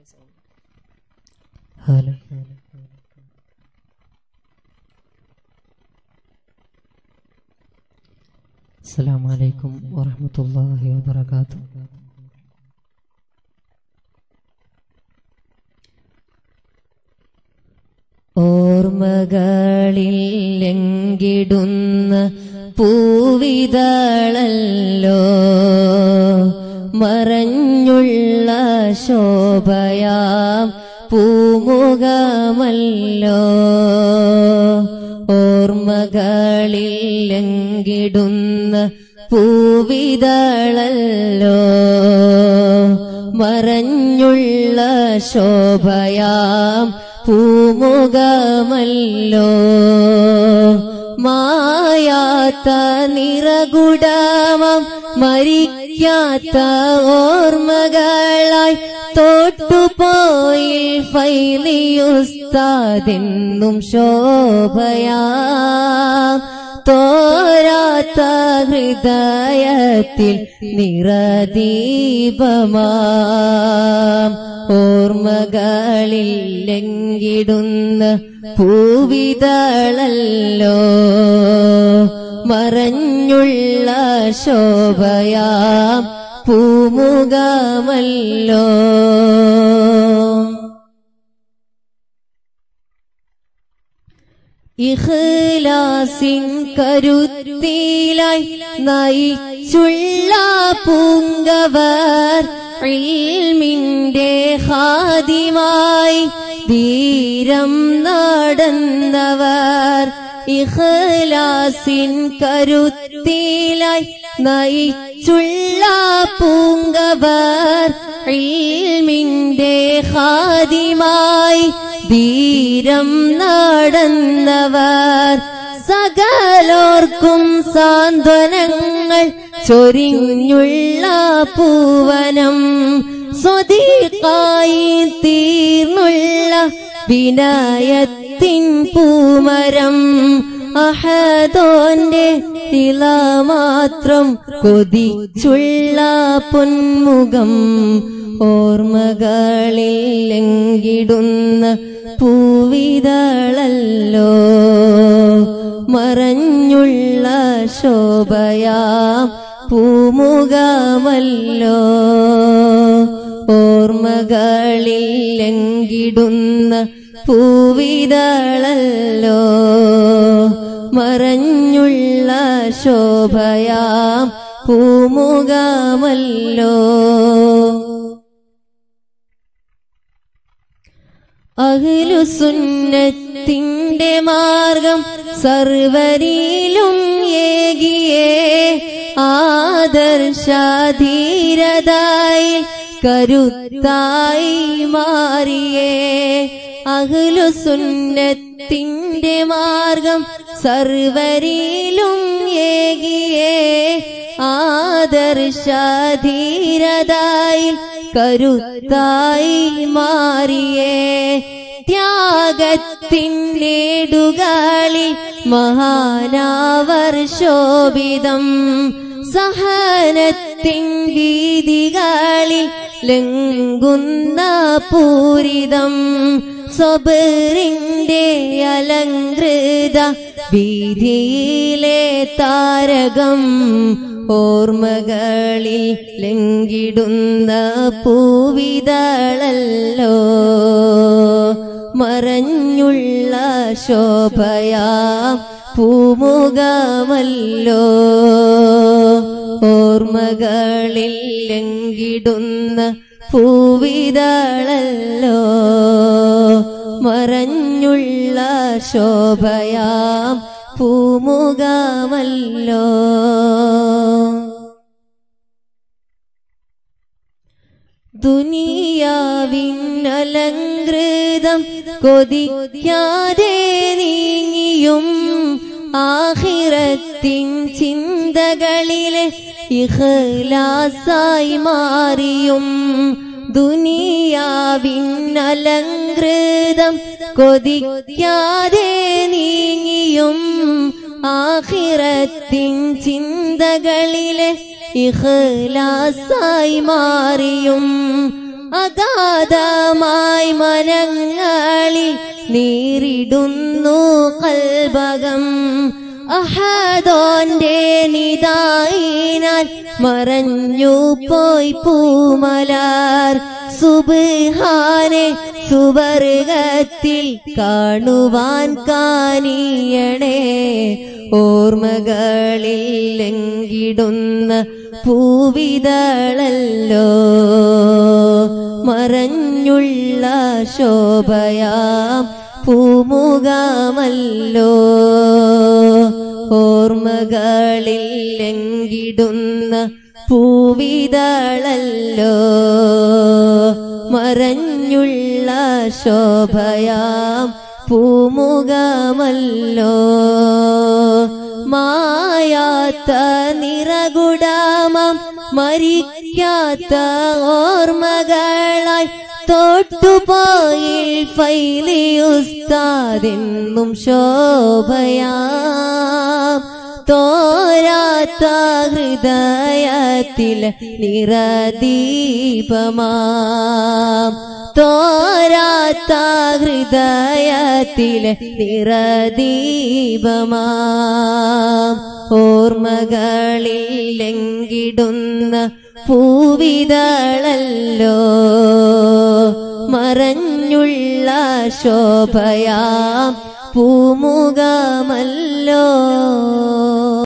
hello السلام عليكم ورحمة الله وبركاته ഓർമ്മകളിൽ ലംഘിടുന്ന പൂവിതളല്ലോ മറഞ്ഞുള്ള ശോഭയാം പൂമുഖമല്ലോ ഓർമ്മകളിൽ ലംഘിടുന്ന പൂവിതളല്ലോ മറഞ്ഞുള്ള ശോഭയാം പൂമുഖമല്ലോ മായാത്ത നിറകുടമം മരിക്കാത്ത ഓർമ്മകളായി തോട്ടുപോയി ഫൈലിയുസ്താതെന്നും ശോഭയാ തോരാത്ത ഹൃദയത്തിൽ നിറദീപമാം ഓർമ്മകളിൽ ലംഘിടുന്ന പൂവിതളല്ലോ മറഞ്ഞുള്ള ശോഭയാം പൂമുഖമല്ലോ ഇഖ്ലാസിൻ കരുത്തിലായി നയിച്ചുള്ള പൂങ്കവർ ഇൽമിന്റെ ഹാദിമായി ധീരം നടന്നവർ ഇഖ്ലാസിൻ കരുത്തിലായി നയിച്ചുള്ള പൂങ്കവർ ഇൽമിന്റെ ഹാദിമായി ധീരം നടന്നവർ സകലോർക്കും സാന്ത്വനങ്ങൾ ചൊരിഞ്ഞുള്ള പൂവനം സ്വതീകായി തീർന്നുള്ള വിനയത്തിൻ പൂമരം അഹദോന്റെ ഇല മാത്രം കൊതിച്ചുള്ള പൊന്മുഖം ഓർമ്മകളിൽ ലംഘിടുന്ന പൂവിതളല്ലോ മറഞ്ഞുള്ള ശോഭയാം പൂമുഖമല്ലോ ഓർമ്മകളിൽ ലംഘിടുന്ന പൂവിതളല്ലോ മറഞ്ഞുള്ള ശോഭയാം പൂമുഖമല്ലോ അഖിലുസുന്നത്തിന്റെ മാർഗം സർവരിലും ഏകിയേ ആദർശധീരതായി കരുത്തായി മാറിയേ അഖിലുസുന്നത്തിന്റെ മാർഗം സർവരിലും ഏകിയേ ആദർശധീരതായി കരുത്തായി മാറിയേ ത്യാഗത്തിൻ നേടുകളിൽ മഹാനാവർ ശോഭിതം സഹനത്തിൻ വീതികളിൽ ലംഘുന്ന പൂരിതം സ്വബറിന്റെ അലങ്കൃത വീതിയിലെ താരകം ഓർമ്മകളിൽ ലംഘിടുന്ന പൂവിതളല്ലോ മറഞ്ഞുള്ള ശോഭയാം പൂമുഖമല്ലോ ഓർമ്മകളിൽ ലംഘിടുന്ന പൂവിതളല്ലോ മറഞ്ഞുള്ള ശോഭയാം പൂമുഖമല്ലോ ദുനിയാവിനലങ്കൃതം കൊതിക്കാതെ നീങ്ങിയും ആഹിറത്തിൻ ചിന്തകളിലെ ഇഖ്ലാസായി മാറിയും ദുനിയാവിനലങ്കൃതം കൊതിക്കാതെ നീങ്ങിയും ആഹിറത്തിൻ ചിന്തകളിലെ ഇഖ്ലാസായി മാറിയും അഗാധമായി മനങ്ങളിൽ നീറിടുന്നു കൽബകം അഹദോന്റെ നിതായിനാൽ മറഞ്ഞു പോയി പൂമലാർ സുബാനെ സുവർഗത്തിൽ കാണുവാൻ കാനിയണേ ഓർമ്മകളിൽ ലംഘിടുന്ന പൂവിതളല്ലോ മറഞ്ഞുള്ള ശോഭയാം പൂമുഖമല്ലോ ഓർമ്മകളിൽ ലംഘിടുന്ന പൂവിതളല്ലോ മറഞ്ഞുള്ള ശോഭയാം പൂമുഖമല്ലോ മായാത്ത നിറകുടാമം മരിക്കാത്ത ഓർമ്മകളായി തൊട്ടുപോയിൽ ഫൈലി ഉസ്താദെന്നും ശോഭയാം തോരാത്ത ഹൃദയത്തിൽ നിറദീപമാം തോരാത്ത ഹൃദയത്തിൽ നിറദീപമാം ഓർമ്മകളിൽ ലംഘിടുന്ന പൂവിതളല്ലോ മറഞ്ഞുള്ള ശോഭയാം പൂമുഖമല്ലോ